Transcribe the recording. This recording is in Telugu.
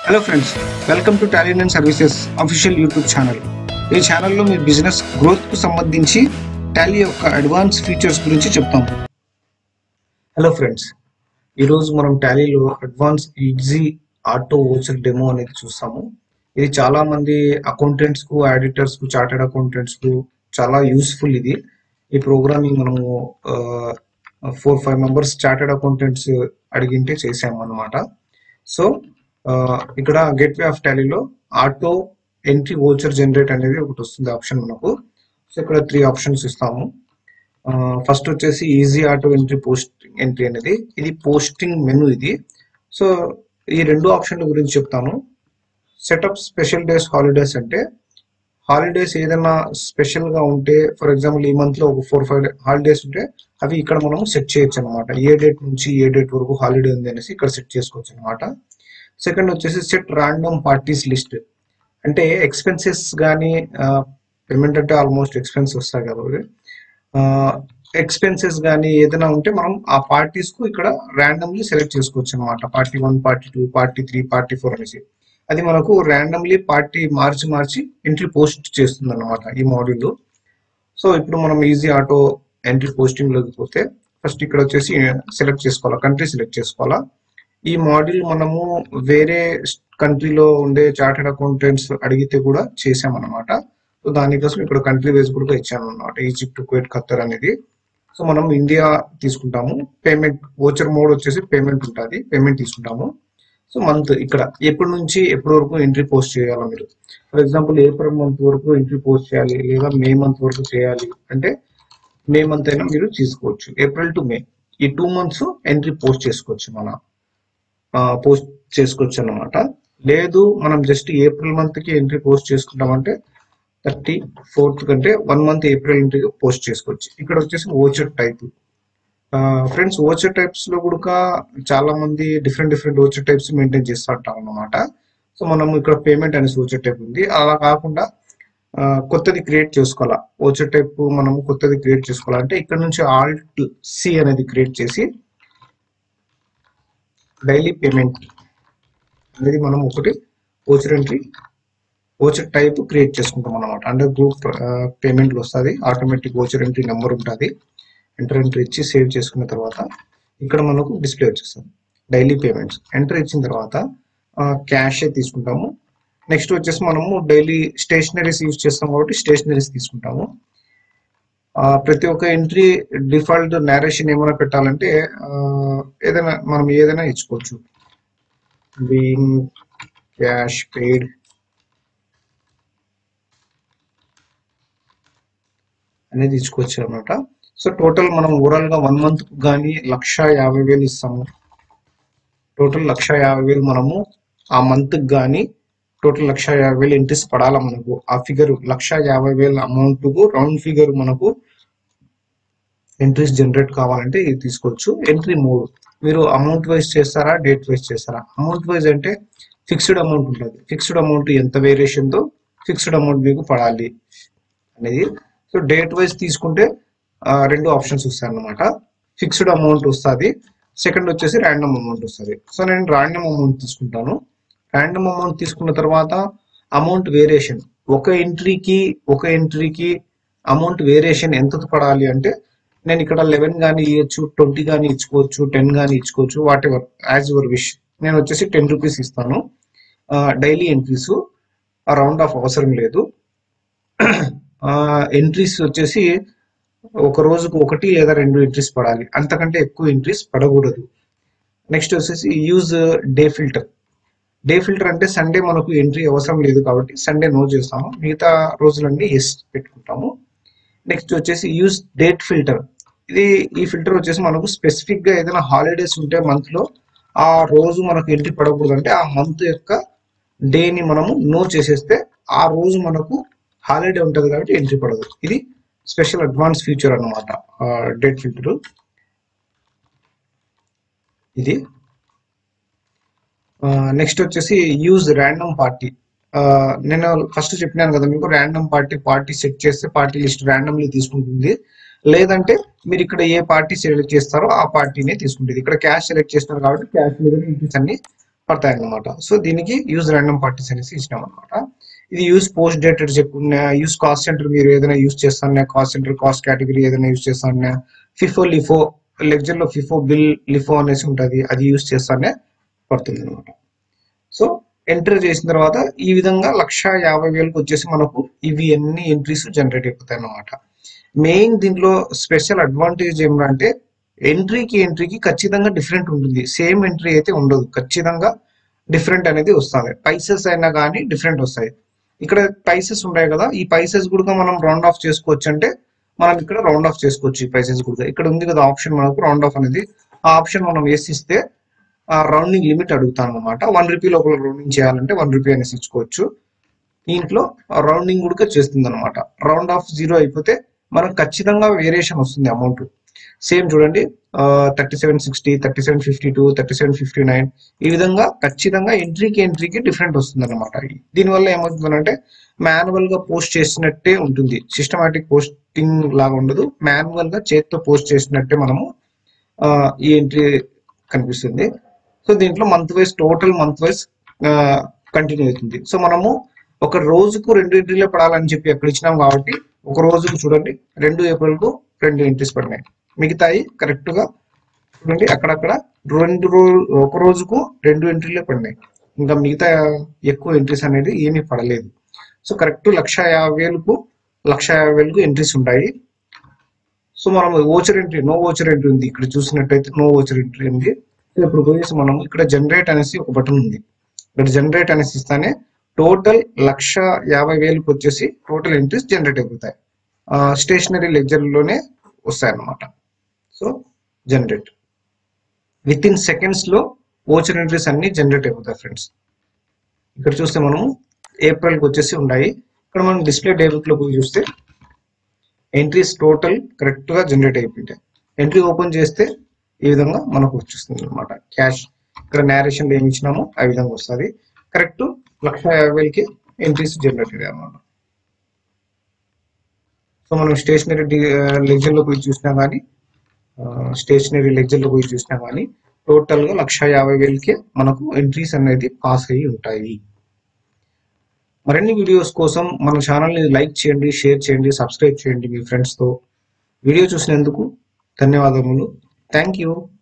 hello friends welcome to talent and services official YouTube channel ఈ ఛానల్లో మీ బిజినెస్ గ్రోత్కు సంబంధించి టాలీ యొక్క అడ్వాన్స్ ఫీచర్స్ గురించి చెప్తాము హలో ఫ్రెండ్స్ ఈరోజు మనం టాలీలో advance easy auto voucher demo అనేది చూస్తాము ఇది చాలా మంది అకౌంటెంట్స్ కు ఆడిటర్స్ కు చార్టెడ్ అకౌంటెంట్స్ కు చాలా యూస్ఫుల్ ఇది ఈ ప్రోగ్రామింగ్ మనము four five members chartered accountants అడిగింటే చేసాము అనమాట సో ఇక్కడ గేట్వే ఆఫ్ టాలీలో ఆటో ఎంట్రీ ఓచర్ జనరేట్ అనేది ఒకటి వస్తుంది ఆప్షన్ మనకు సో ఇక్కడ త్రీ ఆప్షన్స్ ఇస్తాము ఫస్ట్ వచ్చేసి easy auto entry posting entry అనేది ఇది పోస్టింగ్ మెను ఇది సో ఈ రెండు ఆప్షన్ల గురించి చెప్తాను సెటప్ స్పెషల్ డేస్ హాలిడేస్ అంటే హాలిడేస్ ఏదైనా స్పెషల్ గా ఉంటే ఫర్ ఎగ్జాంపుల్ ఈ మంత్ లో ఒక ఫోర్ ఫైవ్ హాలిడేస్ ఉంటే అవి ఇక్కడ మనం సెట్ చేయొచ్చు అనమాట ఏ డేట్ నుంచి ఏ డేట్ వరకు హాలిడే ఉంది అనేసి ఇక్కడ సెట్ చేసుకోవచ్చు అనమాట సెకండ్ వచ్చేసి సెట్ ర్యాండమ్ పార్టీస్ లిస్ట్ అంటే ఎక్స్పెన్సెస్ కానీ పేమెంట్ అంటే ఆల్మోస్ట్ ఎక్స్పెన్స్ వస్తాయి కాబట్టి ఎక్స్పెన్సెస్ కానీ ఏదైనా ఉంటే మనం ఆ పార్టీస్ కు ఇక్కడ ర్యాండమ్లీ సెలెక్ట్ చేసుకోవచ్చు అనమాట party one party two party three party four అనేసి అది మనకు ర్యాండమ్లీ పార్టీ మార్చి మార్చి ఎంట్రీ పోస్ట్ చేస్తుంది అనమాట ఈ మాడ్యూల్ సో ఇప్పుడు మనం ఈజీ ఆటో ఎంట్రీ పోస్టింగ్ లోకి పోతే ఫస్ట్ ఇక్కడ వచ్చేసి సెలెక్ట్ చేసుకోవాలా కంట్రీ సెలెక్ట్ చేసుకోవాలా ఈ మాడ్యూల్ మనము వేరే కంట్రీలో ఉండే చార్టెడ్ అకౌంటెంట్స్ అడిగితే కూడా చేసామన్నమాట సో దానికోసం ఇక్కడ కంట్రీ వైజ్ కూడా ఇచ్చాను అనమాట ఈజిప్ట్ కువైట్ ఖత్తర్ అనేది సో మనం ఇండియా తీసుకుంటాము పేమెంట్ ఓచర్ మోడ్ వచ్చేసి పేమెంట్ ఉంటుంది పేమెంట్ తీసుకుంటాము సో మంత్ ఇక్కడ ఎప్పటి నుంచి ఎప్పటి వరకు ఎంట్రీ పోస్ట్ చేయాలి మీరు ఫర్ ఎగ్జాంపుల్ ఏప్రిల్ మంత్ వరకు ఎంట్రీ పోస్ట్ చేయాలి లేదా మే మంత్ వరకు చేయాలి అంటే మే మంత్ అయినా మీరు తీసుకోవచ్చు ఏప్రిల్ టు మే ఈ టూ మంత్స్ ఎంట్రీ పోస్ట్ చేసుకోవచ్చు మన పోస్ట్ చేసుకోవచ్చు అన్నమాట లేదు మనం జస్ట్ ఏప్రిల్ మంత్ కి ఎంట్రీ పోస్ట్ చేసుకుంటామంటే థర్టీ ఫోర్త్ కంటే one month April entry post చేసుకోవచ్చు ఇక్కడ వచ్చేసి voucher type friends voucher types లో కూడా చాలా మంది different different voucher types maintain చేస్తూ ఉంటాం అన్నమాట సో మనం ఇక్కడ పేమెంట్ అనేసి ఓచర్ టైప్ ఉంది అలా కాకుండా కొత్తది క్రియేట్ చేసుకోవాలా ఓచర్ టైప్ మనము కొత్తది క్రియేట్ చేసుకోవాలంటే ఇక్కడ నుంచి ఆల్ట్ సి అనేది క్రియేట్ చేసి డైలీ పేమెంట్ అనేది మనం ఒకటి voucher entry voucher type create చేసుకుంటాం అనమాట అండర్ గ్రూప్ పేమెంట్లు వస్తుంది ఆటోమేటిక్ ఓచర్ ఎంట్రీ నెంబర్ ఉంటుంది ఎంటర్ ఎంట్రీ ఇచ్చి సేవ్ చేసుకున్న తర్వాత ఇక్కడ మనకు డిస్ప్లే వచ్చేస్తుంది డైలీ పేమెంట్స్ ఎంటర్ ఇచ్చిన తర్వాత క్యాష్ తీసుకుంటాము నెక్స్ట్ వచ్చేసి మనము డైలీ స్టేషనరీస్ యూజ్ చేస్తాం కాబట్టి స్టేషనరీస్ తీసుకుంటాము ప్రతి ఒక్క ఎంట్రీ డిఫాల్ట్ నేరేషన్ ఏమైనా పెట్టాలంటే ఏదైనా మనం ఏదైనా ఇచ్చుకోవచ్చు బీయింగ్ క్యాష్ పెయిడ్ అనేది ఇచ్చుకోవచ్చు అనమాట సో టోటల్ మనం ఓవరాల్ గా వన్ మంత్ కానీ లక్ష యాభై వేలు ఇస్తాము టోటల్ లక్ష యాభై వేలు మనము ఆ మంత్ కానీ టోటల్ లక్ష యాభై వేలు ఎంట్రీస్ పడాలా మనకు ఆ ఫిగర్ లక్ష యాభై వేల అమౌంట్ కు రౌండ్ ఫిగర్ మనకు ఎంట్రీస్ జనరేట్ కావాలంటే ఇది తీసుకోవచ్చు ఎంట్రీ మూడు మీరు అమౌంట్ వైజ్ చేస్తారా డేట్ వైజ్ చేస్తారా అమౌంట్ వైజ్ అంటే ఫిక్స్డ్ అమౌంట్ ఉంటుంది ఫిక్స్డ్ అమౌంట్ ఎంత వేరియేషన్తో ఫిక్స్డ్ అమౌంట్ మీకు పడాలి అనేది సో డేట్ వైజ్ తీసుకుంటే రెండు ఆప్షన్స్ వస్తాయి అన్నమాట ఫిక్స్డ్ అమౌంట్ వస్తుంది సెకండ్ వచ్చేసి ర్యాండమ్ అమౌంట్ వస్తుంది సో నేను ర్యాండమ్ అమౌంట్ తీసుకుంటాను ర్యాండమ్ అమౌంట్ తీసుకున్న తర్వాత అమౌంట్ వేరియేషన్ ఒక ఎంట్రీకి ఒక ఎంట్రీకి అమౌంట్ వేరియేషన్ ఎంత పడాలి అంటే నేను ఇక్కడ లెవెన్ కానీ ఇవ్వచ్చు ట్వంటీ కానీ ఇచ్చుకోవచ్చు టెన్ కానీ ఇచ్చుకోవచ్చు whatever as your wish నేను వచ్చేసి టెన్ రూపీస్ ఇస్తాను డైలీ ఎంట్రీస్ రౌండ్ ఆఫ్ అవసరం లేదు ఎంట్రీస్ వచ్చేసి ఒక రోజుకు ఒకటి లేదా రెండు ఎంట్రీస్ పడాలి అంతకంటే ఎక్కువ ఎంట్రీస్ పడకూడదు నెక్స్ట్ వచ్చేసి use day filter day filter అంటే సండే మనకు ఎంట్రీ అవసరం లేదు కాబట్టి సండే నో చేస్తాము మిగతా రోజులన్నీ ఎస్ పెట్టుకుంటాము నెక్స్ట్ వచ్చేసి యూజ్ డేట్ ఫిల్టర్ ఇది ఈ ఫిల్టర్ వచ్చేసి మనకు స్పెసిఫిక్ గా ఏదైనా హాలిడేస్ ఉంటే మంత్ లో ఆ రోజు మనకు ఎంట్రీ పడకూడదు అంటే ఆ మంత్ యొక్క డేని మనము నో చేసేస్తే ఆ రోజు మనకు హాలిడే ఉంటుంది కాబట్టి ఎంట్రీ పడదు ఇది స్పెషల్ అడ్వాన్స్ ఫీచర్ అనమాట డేట్ ఫిల్టర్ ఇది నెక్స్ట్ వచ్చేసి యూజ్ ర్యాండమ్ పార్టీ నేను ఫస్ట్ చెప్పినాను కదా మీకు ర్యాండమ్ పార్టీ పార్టీ సెట్ చేస్తే పార్టీ లిస్ట్ ర్యాండమ్లీ తీసుకుంటుంది లేదంటే మీరు ఇక్కడ ఏ పార్టీ సెలెక్ట్ చేస్తారో ఆ పార్టీనే తీసుకుంటుంది ఇక్కడ క్యాష్ సెలెక్ట్ చేస్తున్నారు కాబట్టి క్యాష్ మీద ఇంట్రెస్ట్ అన్ని పడతాయి అన్నమాట సో దీనికి యూజ్ ర్యాండమ్ పార్టీస్ అనేసి ఇచ్చినాం అనమాట ఇది యూజ్ పోస్ట్ డేటెడ్ చెప్పుకున్నా యూజ్ కాస్ట్ సెంటర్ మీరు ఏదైనా యూజ్ చేస్తానే కాస్ట్ సెంటర్ కాస్ట్ కేటగిరీ ఏదైనా యూజ్ చేస్తానే ఫిఫో లిఫో లెక్చర్ లో ఫిఫో బిల్ లిఫో అనేసి ఉంటుంది అది యూజ్ చేస్తానే పడుతుంది అనమాట సో ఎంటర్ చేసిన తర్వాత ఈ విధంగా లక్ష యాభై వేలకు వచ్చేసి మనకు ఇవి అన్ని ఎంట్రీస్ జనరేట్ అయిపోతాయి అన్నమాట మెయిన్ దీంట్లో స్పెషల్ అడ్వాంటేజ్ ఏమిటంటే ఎంట్రీకి ఎంట్రీకి ఖచ్చితంగా డిఫరెంట్ ఉంటుంది సేమ్ ఎంట్రీ అయితే ఉండదు ఖచ్చితంగా డిఫరెంట్ అనేది వస్తుంది పైసెస్ అయినా కానీ డిఫరెంట్ వస్తాయి ఇక్కడ పైసెస్ ఉన్నాయి కదా ఈ పైసెస్ కూడా మనం రౌండ్ ఆఫ్ చేసుకోవచ్చు అంటే మనం ఇక్కడ రౌండ్ ఆఫ్ చేసుకోవచ్చు ఈ పైసెస్ కూడా ఇక్కడ ఉంది కదా ఆప్షన్ మనకు రౌండ్ ఆఫ్ అనేది ఆ ఆప్షన్ మనం వేసిస్తే రౌండింగ్ లిమిట్ అడుగుతాను అనమాట వన్ రూపీ లోపల రౌండింగ్ చేయాలంటే వన్ రూపీ అనేసి ఇచ్చుకోవచ్చు దీంట్లో రౌండింగ్ కూడా చేస్తుంది అనమాట రౌండ్ ఆఫ్ జీరో అయిపోతే మనకు ఖచ్చితంగా వేరియేషన్ వస్తుంది అమౌంట్ సేమ్ చూడండి thirty seven sixty thirty seven fifty two thirty seven fifty nine ఈ విధంగా ఖచ్చితంగా ఎంట్రీకి ఎంట్రీకి డిఫరెంట్ వస్తుంది అనమాట దీనివల్ల ఏమవుతుందంటే మాన్యువల్ గా పోస్ట్ చేసినట్టే ఉంటుంది సిస్టమాటిక్ పోస్టింగ్ లాగా ఉండదు మాన్యువల్ గా చేతితో పోస్ట్ చేసినట్టే మనము ఆ, ఈ ఎంట్రీ కనిపిస్తుంది సో దీంట్లో month wise total month wise continue అవుతుంది సో మనము ఒక రోజుకు రెండు ఎంట్రీలే పడాలని చెప్పి అక్కడ ఇచ్చినాం కాబట్టి ఒక రోజుకు చూడండి రెండు ఏప్రిల్ కు రెండు ఎంట్రీస్ పడినాయి మిగతాయి కరెక్ట్ గా చూడండి అక్కడక్కడ రెండు రోజు ఒక రోజుకు రెండు ఎంట్రీలే పడినాయి ఇంకా మిగతా ఎక్కువ ఎంట్రీస్ అనేది ఏమీ పడలేదు సో కరెక్ట్ లక్ష యాభై వేలకు లక్ష యాభై వేలకు ఎంట్రీస్ ఉంటాయి సో మనం voucher entry no voucher entry ఉంది ఇక్కడ చూసినట్టయితే నో ఓచర్ ఎంట్రీ ఉంది సో ఇప్పుడు పోయేసి మనం ఇక్కడ జనరేట్ అనేసి ఒక బటన్ ఉంది ఇక్కడ జనరేట్ అనేసి ఇస్తానే టోటల్ లక్ష యాభై వేలకు వచ్చేసి టోటల్ ఎంట్రీస్ జనరేట్ అయిపోతాయి స్టేషనరీ లెక్చర్లోనే వస్తాయి అన్నమాట so generate within seconds లో ఓచర్ ఎంట్రీస్ అన్ని జనరేట్ అయిపోతాయి ఫ్రెండ్స్ ఇక్కడ చూస్తే మనము ఏప్రిల్కి వచ్చేసి ఉన్నాయి ఇక్కడ మనం డిస్ప్లే డేట్ లో పోయి చూస్తే ఎంట్రీస్ టోటల్ కరెక్ట్ గా జనరేట్ అయిపోయింటాయి ఎంట్రీ ఓపెన్ చేస్తే ఈ విధంగా మనకు వచ్చేస్తుంది అనమాట క్యాష్ ఇక్కడ నేరేషన్ ఏమి ఇచ్చినామో ఆ విధంగా వస్తుంది కరెక్ట్ లక్ష యాభై వేలకి ఎంట్రీస్ జనరేట్ అయ్యాయి అనమాట సో మనం స్టేషనరీ లెక్చర్ లో పోయి చూసినా కానీ స్టేషనరీ లెక్చర్ లో పోయి చూసినా కానీ టోటల్ గా లక్ష యాభై వేలకి మనకు ఎంట్రీస్ అనేది పాస్ అయ్యి ఉంటాయి మరిన్ని వీడియోస్ కోసం మన ఛానల్ని లైక్ చేయండి షేర్ చేయండి సబ్స్క్రైబ్ చేయండి మీ ఫ్రెండ్స్తో వీడియో చూసినందుకు ధన్యవాదములు థ్యాంక్ యూ